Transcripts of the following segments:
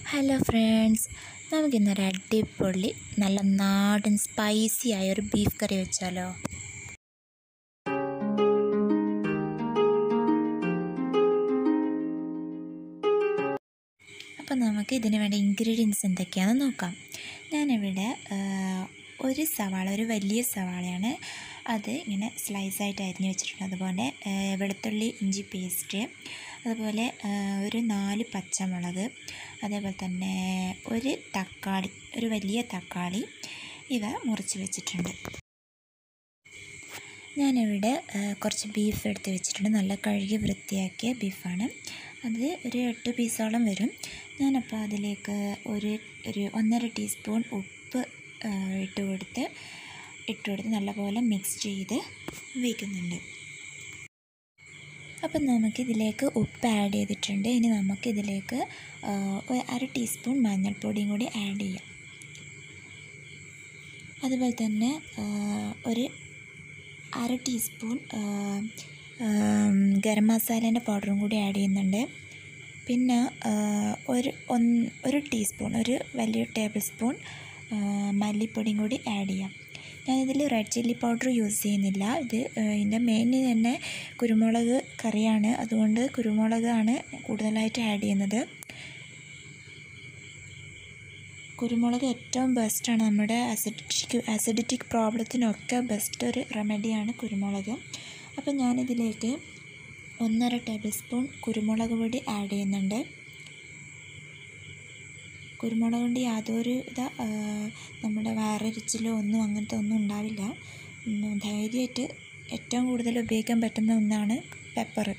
hello friends നമുക്കിന്നൊരു അടിപൊളി നല്ല നാടൻ സ്പൈസി ആയ ഒരു ബീഫ് കറി വെച്ചാലോ അപ്പോൾ നമുക്ക് ഇതിന് വേണ്ട ഇൻഗ്രീഡിയൻസ് എന്തൊക്കെയാണെന്ന് നോക്കാം ഞാനിവിടെ ആ, ഒരു സവാള ഒരു വലിയ സവാളയാണ് അത് ഇങ്ങനെ സ്ലൈസായിട്ട് അരിഞ്ഞ് വെച്ചിട്ടുണ്ട് അതുപോലെ ആ, വെളുത്തുള്ളി ഇഞ്ചി പേസ്റ്റ് അതുപോലെ ആ, ഒരു നാല് പച്ചമുളക് അതേപോലെ തന്നെ ഒരു തക്കാളി ഒരു വലിയ തക്കാളി ഇവ മുറിച്ച് വെച്ചിട്ടുണ്ട് ഞാനിവിടെ ആ, കുറച്ച് ബീഫ് എടുത്ത് വെച്ചിട്ടുണ്ട് നല്ല കഴുകി വൃത്തിയാക്കിയ ബീഫാണ് അത് ഒരു എട്ട് പീസോളം വരും ഞാനപ്പോൾ അതിലേക്ക് ഒരു ഒരു ഒന്നര ടീസ്പൂൺ ഉപ്പ് ആ, ഇട്ട് കൊടുത്ത് ഇട്ട് കൊടുത്ത് നല്ലപോലെ മിക്സ് ചെയ്ത് വയ്ക്കുന്നുണ്ട് അപ്പം നമുക്കിതിലേക്ക് ഉപ്പ് ആഡ് ചെയ്തിട്ടുണ്ട് ഇനി നമുക്കിതിലേക്ക് ആ, ഒരു അര ടീസ്പൂൺ മഞ്ഞൾപ്പൊടിയും കൂടി ആഡ് ചെയ്യാം അതുപോലെ തന്നെ ആ, ഒരു അര ടീസ്പൂൺ ആ, ആം, ഗരം മസാലേൻ്റെ പൗഡറും കൂടി ആഡ് ചെയ്യുന്നുണ്ട് പിന്നെ ആ, ഒരു ഒന്ന് ഒരു ടീസ്പൂൺ ഒരു വലിയ ടേബിൾ സ്പൂൺ ആ, മല്ലിപ്പൊടിയും കൂടി ആഡ് ചെയ്യാം ഞാനിതിൽ റെഡ് ചില്ലി പൗഡർ യൂസ് ചെയ്യുന്നില്ല ഇത് ആ, ഇതിൻ്റെ മെയിൻ തന്നെ കുരുമുളക് കറിയാണ് അതുകൊണ്ട് കുരുമുളകാണ് കൂടുതലായിട്ട് ആഡ് ചെയ്യുന്നത് കുരുമുളക് ഏറ്റവും ബെസ്റ്റാണ് നമ്മുടെ അസിഡിറ്റിക് അസിഡിറ്റിക് പ്രോബ്ലത്തിനൊക്കെ ബെസ്റ്റ് ഒരു റെമഡിയാണ് കുരുമുളക് അപ്പം ഞാനിതിലേക്ക് ഒന്നര ടേബിൾ സ്പൂൺ കുരുമുളക് പൊടി ആഡ് ചെയ്യുന്നുണ്ട് കുരുമുളക് കൊണ്ട് യാതൊരു ഇതാ ആ, നമ്മുടെ വയറിരിച്ചിലോ ഒന്നും അങ്ങനത്തെ ഒന്നും ഉണ്ടാവില്ല ഉം, ധൈര്യമായിട്ട് ഏറ്റവും കൂടുതൽ ഉപയോഗിക്കാൻ പറ്റുന്ന ഒന്നാണ് പെപ്പർ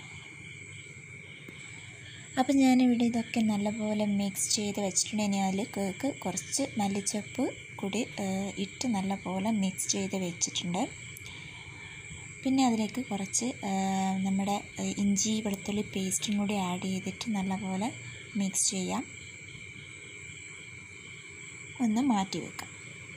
അപ്പം ഞാനിവിടെ ഇതൊക്കെ നല്ലപോലെ മിക്സ് ചെയ്ത് വെച്ചിട്ടുണ്ട് ഇനി അതിലേക്ക് കുറച്ച് മല്ലിച്ചപ്പ് കൂടി ആ, ഇട്ട് നല്ലപോലെ മിക്സ് ചെയ്ത് വെച്ചിട്ടുണ്ട് പിന്നെ അതിലേക്ക് കുറച്ച് ആ, നമ്മുടെ ആ, ഇഞ്ചി വെളുത്തുള്ളി പേസ്റ്റും കൂടി ആഡ് ചെയ്തിട്ട് നല്ലപോലെ മിക്സ് ചെയ്യാം ഒന്ന് മാറ്റി വെക്കാം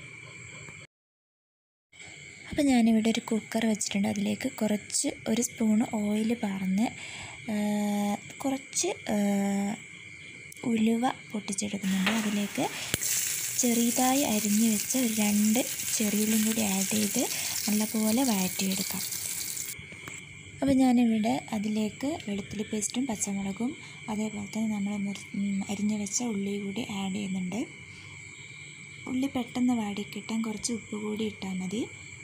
അപ്പോൾ ഞാനിവിടെ ഒരു കുക്കർ വെച്ചിട്ടുണ്ട് അതിലേക്ക് കുറച്ച് ഒരു സ്പൂൺ ഓയിൽ പറന്ന് ആ, കുറച്ച് ആ, ഉലുവ പൊട്ടിച്ചെടുക്കുന്നുണ്ട് അതിലേക്ക് ചെറിയതായി അരിഞ്ഞ് വെച്ച ഒരു രണ്ട് ചെറിയുള്ളിയും കൂടി ആഡ് ചെയ്ത് നല്ലപോലെ വഴറ്റിയെടുക്കാം അപ്പോൾ ഞാനിവിടെ അതിലേക്ക് വെളുത്തുള്ളി പേസ്റ്റും പച്ചമുളകും അതേപോലെ തന്നെ നമ്മൾ മുറി ഉം, അരിഞ്ഞ് വെച്ച ഉള്ളി കൂടി ആഡ് ചെയ്യുന്നുണ്ട് ഉള്ളി പെട്ടെന്ന് വാടിക്കിട്ടാൻ കുറച്ച് ഉപ്പ് കൂടി ഇട്ടാൽ മതി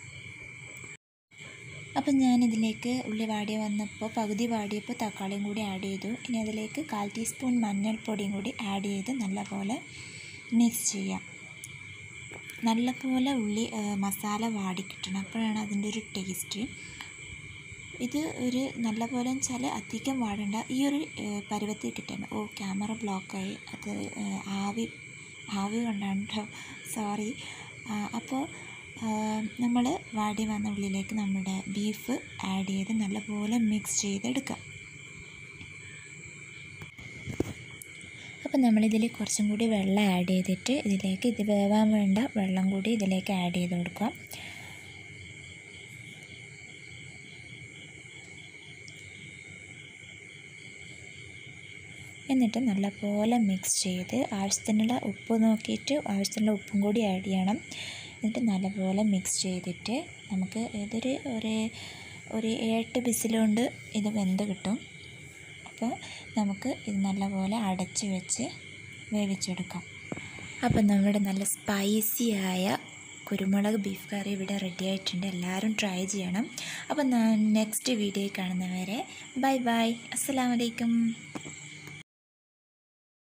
അപ്പം ഞാനിതിലേക്ക് ഉള്ളി വാടി വന്നപ്പോൾ പകുതി വാടിയപ്പോൾ തക്കാളിയും കൂടി ആഡ് ചെയ്തു ഇനി അതിലേക്ക് കാൽ ടീസ്പൂൺ മഞ്ഞൾപ്പൊടിയും കൂടി ആഡ് ചെയ്ത് നല്ലപോലെ മിക്സ് ചെയ്യാം നല്ലപോലെ ഉള്ളി ആ, മസാല വാടി കിട്ടണം അപ്പോഴാണ് അതിൻ്റെ ഒരു ടേസ്റ്റ് ഇത് ഒരു നല്ല പോലെ വെച്ചാൽ അധികം വാടേണ്ട ഈ ഒരു ആ, പരുവത്തിൽ കിട്ടണം ഓ ക്യാമറ ബ്ലോക്കായി അത് ആ, ആവി ആവി കൊണ്ടാണ് കേട്ടോ സോറി അപ്പോൾ നമ്മൾ വാടി വന്ന ഉള്ളിലേക്ക് നമ്മുടെ ബീഫ് ആഡ് ചെയ്ത് നല്ലപോലെ മിക്സ് ചെയ്തെടുക്കാം അപ്പം നമ്മളിതിൽ കുറച്ചും കൂടി വെള്ളം ആഡ് ചെയ്തിട്ട് ഇതിലേക്ക് ഇത് വേവാൻ വേണ്ട വെള്ളം കൂടി ഇതിലേക്ക് ആഡ് ചെയ്ത് കൊടുക്കാം എന്നിട്ട് നല്ലപോലെ മിക്സ് ചെയ്ത് ആവശ്യത്തിനുള്ള ഉപ്പ് നോക്കിയിട്ട് ആവശ്യത്തിനുള്ള ഉപ്പും കൂടി ആഡ് ചെയ്യണം എന്നിട്ട് നല്ലപോലെ മിക്സ് ചെയ്തിട്ട് നമുക്ക് ഇതൊരു ഒരു ഒരു എട്ട് വിസിലുകൊണ്ട് ഇത് വെന്ത് കിട്ടും അപ്പോൾ നമുക്ക് ഇത് നല്ലപോലെ അടച്ച് വെച്ച് വേവിച്ചെടുക്കാം അപ്പം നമ്മുടെ നല്ല സ്പൈസി ആയ കുരുമുളക് ബീഫ് കറി ഇവിടെ റെഡി ആയിട്ടുണ്ട് എല്ലാവരും ട്രൈ ചെയ്യണം അപ്പം നെക്സ്റ്റ് വീഡിയോ കാണുന്നവരെ ബൈ ബൈ അസ്സലാമലൈക്കും